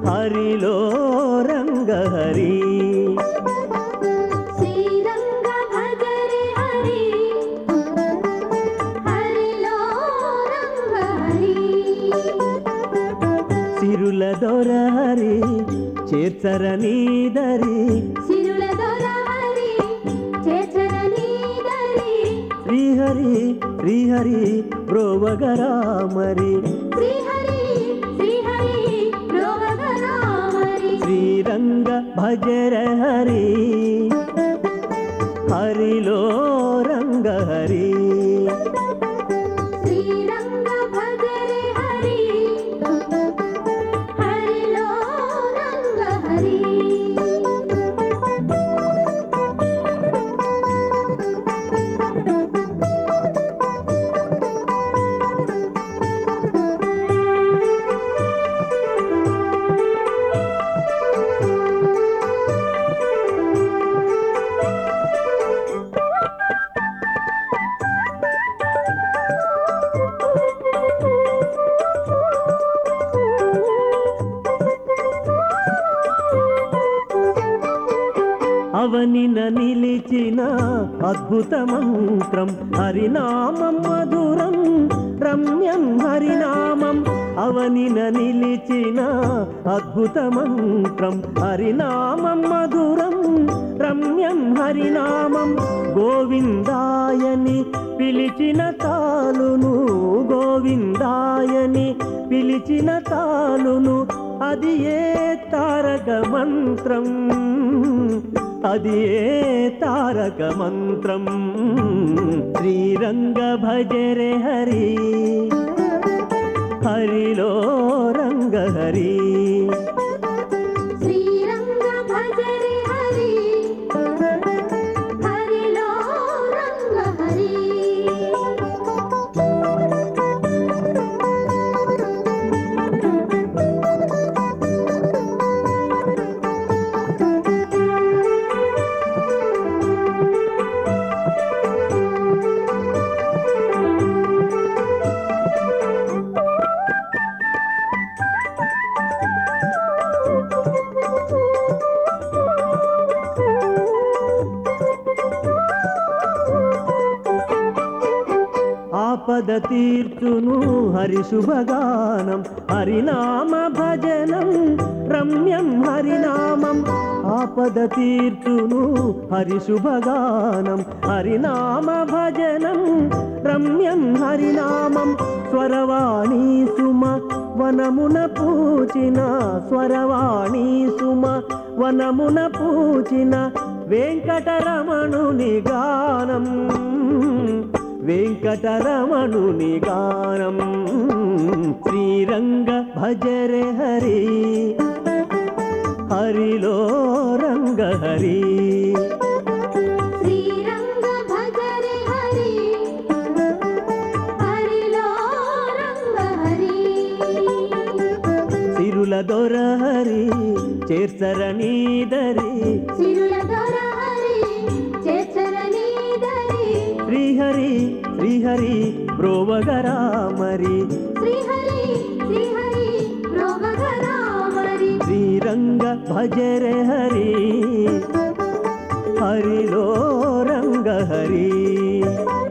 హరిలో రంగ హరి శ్రీరంగ భజరే హరి హరిలో రంగ హరి సిరుల దొర హరి చేర్చర నీదరి సిరుల దొర హరి చేచర నీదరి శ్రీహరి శ్రీహరి బ్రోవగరామరి శ్రీహరి శ్రీహరి రోగరామరి శ్రీరంగ భజర హరి హరిలో రంగ హరి శ్రీరంగ భజరే హరి హరిలో రంగ హరి అవనిన నిలిచిన అద్భుత మంత్రం హరినామం మధురం రమ్యం హరినామం అవనిన నిలిచిన అద్భుత మంత్రం హరినామం మధురం రమ్యం హరినామం గోవిందాయని పిలిచిన తాలును గోవిందాయని పిలిచిన తాలును అది ఏ తారక మంత్రం అది ఏ తారక మంత్రం శ్రీరంగ భజరే హరి హరిలో రంగ హరి శ్రీరంగ భజరే హరి హరిలో రంగ హరి ఆపద తీర్చును హరి శుభగానం హరినామ భజనం రమ్యం హరినామం ఆపద తీర్చును హరి శుభగానం హరినామ భజనం రమ్యం హరినామం స్వరవాణి సుమ వనమున పూచిన స్వరవాణి సుమ వనమున పూచిన వెంకటరమణుని గానం వెంకటరమణుని గానం శ్రీరంగ భజరే హరి హరిలో రంగ హరి శ్రీరంగ భజరే హరి హరిలో రంగ హరి సిరుల దొర హరి చేర్చరణీదరి సిరుల దొర హరి చేచర నీదరి శ్రీహరి శ్రీహరి బ్రోవగరామరి శ్రీహరి శ్రీహరి రోగరామరి శ్రీరంగ భజరే హరి హరిలో రంగ హరి